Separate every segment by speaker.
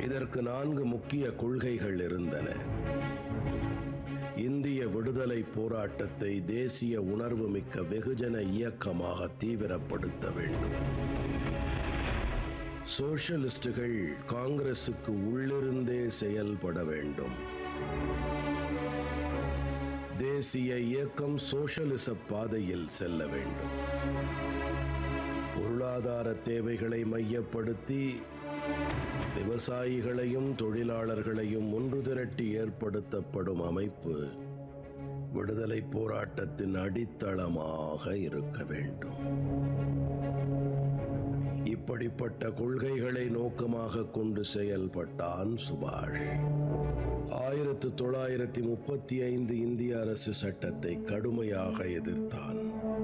Speaker 1: இதற்கு நான்கு முக்கிய கொள்கைகள் இருந்தன இந்திய விடுதலை போராட்டத்தை தேசிய உணர்வு மிக்க வெகுஜன இயக்கமாக தீவிரப்படுத்த வேண்டும் சோஷலிஸ்டுகள் காங்கிரசுக்கு உள்ளிருந்தே செயல்பட வேண்டும் தேசிய இயக்கம் சோஷலிச பாதையில் செல்ல வேண்டும் பொருளாதார தேவைகளை மையப்படுத்தி விவசாயிகளையும் தொழிலாளர்களையும் ஒன்று திரட்டி ஏற்படுத்தப்படும் அமைப்பு விடுதலை போராட்டத்தின் அடித்தளமாக இருக்க வேண்டும் இப்படிப்பட்ட கொள்கைகளை நோக்கமாக கொண்டு செயல்பட்டான் சுபாஷ் ஆயிரத்து தொள்ளாயிரத்தி முப்பத்தி ஐந்து இந்திய அரசு சட்டத்தை கடுமையாக எதிர்த்தான்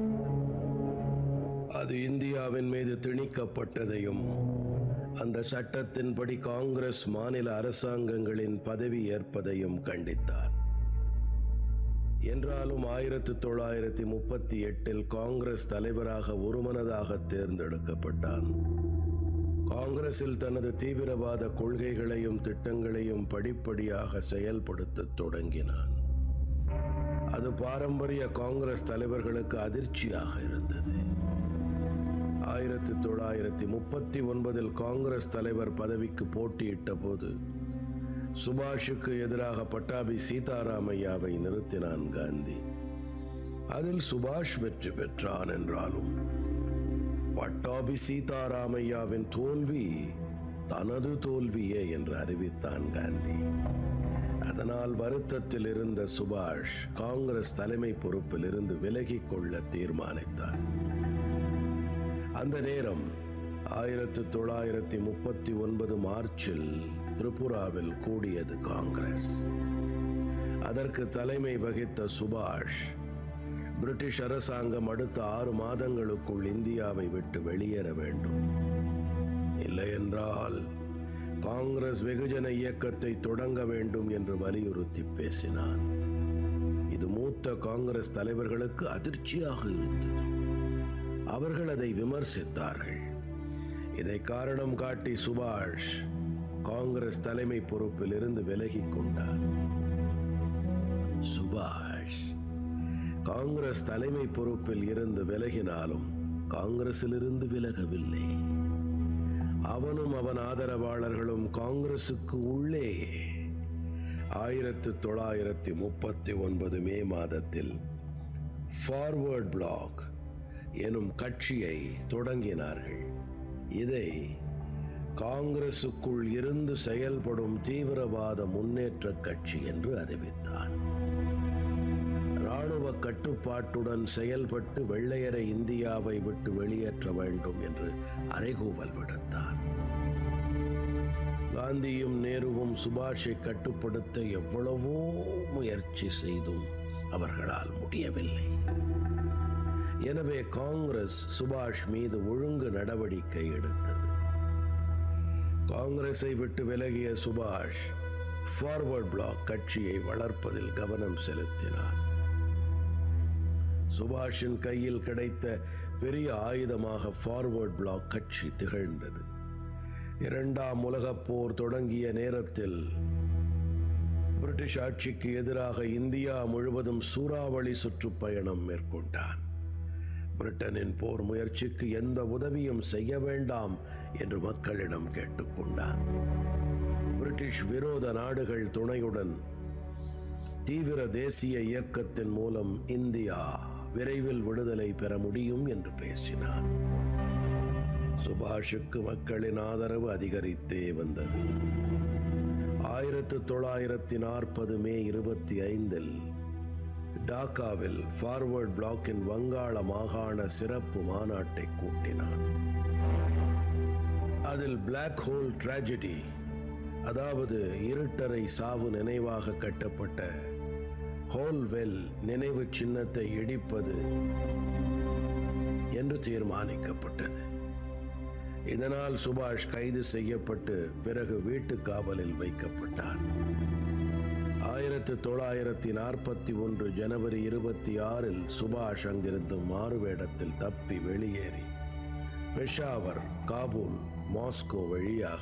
Speaker 1: அது இந்தியாவின் மீது திணிக்கப்பட்டதையும் அந்த சட்டத்தின்படி காங்கிரஸ் மாநில அரசாங்கங்களின் பதவி ஏற்பதையும் கண்டித்தார் என்றாலும் ஆயிரத்து தொள்ளாயிரத்தி முப்பத்தி எட்டில் காங்கிரஸ் தலைவராக ஒருமனதாக தேர்ந்தெடுக்கப்பட்டான் காங்கிரஸில் தனது தீவிரவாத கொள்கைகளையும் திட்டங்களையும் படிப்படியாக செயல்படுத்தத் தொடங்கினான் அது பாரம்பரிய காங்கிரஸ் தலைவர்களுக்கு அதிர்ச்சியாக இருந்தது ஆயிரத்தி தொள்ளாயிரத்தி முப்பத்தி ஒன்பதில் காங்கிரஸ் தலைவர் பதவிக்கு போட்டியிட்ட போது சுபாஷுக்கு எதிராக பட்டாபி சீதாராமையாவை நிறுத்தினான் காந்தி அதில் சுபாஷ் வெற்றி பெற்றான் என்றாலும் பட்டாபி சீதாராமையாவின் தோல்வி தனது தோல்வியே என்று அறிவித்தான் காந்தி அதனால் வருத்தத்தில் இருந்த சுபாஷ் காங்கிரஸ் தலைமை பொறுப்பில் இருந்து விலகிக் கொள்ள தீர்மானித்தார் அந்த நேரம் ஆயிரத்து தொள்ளாயிரத்தி முப்பத்தி ஒன்பது மார்ச்சில் திரிபுராவில் கூடியது காங்கிரஸ் அதற்கு தலைமை வகித்த சுபாஷ் பிரிட்டிஷ் அரசாங்கம் அடுத்த ஆறு மாதங்களுக்குள் இந்தியாவை விட்டு வெளியேற வேண்டும் இல்லையென்றால் காங்கிரஸ் வெகுஜன இயக்கத்தை தொடங்க வேண்டும் என்று வலியுறுத்தி பேசினான் இது மூத்த காங்கிரஸ் தலைவர்களுக்கு அதிர்ச்சியாக இருந்தது அவர்கள் அதை விமர்சித்தார்கள் இதை காரணம் காட்டி சுபாஷ் காங்கிரஸ் தலைமை பொறுப்பில் இருந்து விலகிக் கொண்டார் சுபாஷ் காங்கிரஸ் தலைமை பொறுப்பில் இருந்து விலகினாலும் காங்கிரசிலிருந்து விலகவில்லை அவனும் அவன் ஆதரவாளர்களும் காங்கிரசுக்கு உள்ளே ஆயிரத்து தொள்ளாயிரத்தி முப்பத்தி ஒன்பது மே மாதத்தில் ஃபார்வர்ட் பிளாக் எனும் கட்சியை தொடங்கினார்கள் இதை காங்கிரசுக்குள் இருந்து செயல்படும் தீவிரவாத முன்னேற்ற கட்சி என்று அறிவித்தான் ராணுவ கட்டுப்பாட்டுடன் செயல்பட்டு வெள்ளையரை இந்தியாவை விட்டு வெளியேற்ற வேண்டும் என்று அறைகூவல் விடுத்தான் காந்தியும் நேருவும் சுபாஷை கட்டுப்படுத்த எவ்வளவோ முயற்சி செய்தும் அவர்களால் முடியவில்லை எனவே காங்கிரஸ் சுபாஷ் மீது ஒழுங்கு நடவடிக்கை எடுத்தது காங்கிரஸை விட்டு விலகிய சுபாஷ் ஃபார்வர்ட் பிளாக் கட்சியை வளர்ப்பதில் கவனம் செலுத்தினார் சுபாஷின் கையில் கிடைத்த பெரிய ஆயுதமாக ஃபார்வர்ட் பிளாக் கட்சி திகழ்ந்தது இரண்டாம் உலகப் போர் தொடங்கிய நேரத்தில் பிரிட்டிஷ் ஆட்சிக்கு எதிராக இந்தியா முழுவதும் சூறாவளி சுற்றுப்பயணம் மேற்கொண்டான் பிரிட்டனின் போர் முயற்சிக்கு எந்த உதவியும் செய்ய வேண்டாம் என்று மக்களிடம் கேட்டுக்கொண்டார் பிரிட்டிஷ் விரோத நாடுகள் துணையுடன் தீவிர தேசிய இயக்கத்தின் மூலம் இந்தியா விரைவில் விடுதலை பெற முடியும் என்று பேசினார் சுபாஷுக்கு மக்களின் ஆதரவு அதிகரித்தே வந்தது ஆயிரத்து தொள்ளாயிரத்தி நாற்பது மே இருபத்தி ஐந்தில் டாக்காவில் ஃபார்வர்ட் பிளாக்கின் வங்காள மாகாண சிறப்பு மாநாட்டை கூட்டினான் அதில் பிளாக் ஹோல் டிராஜடி அதாவது இருட்டறை சாவு நினைவாக கட்டப்பட்ட ஹோல்வெல் நினைவு சின்னத்தை இடிப்பது என்று தீர்மானிக்கப்பட்டது இதனால் சுபாஷ் கைது செய்யப்பட்டு பிறகு வீட்டு காவலில் வைக்கப்பட்டான் ஆயிரத்து தொள்ளாயிரத்தி நாற்பத்தி ஒன்று ஜனவரி இருபத்தி ஆறில் சுபாஷ் அங்கிருந்து மாறுவேடத்தில் தப்பி வெளியேறி பெஷாவர் காபூல் மாஸ்கோ வழியாக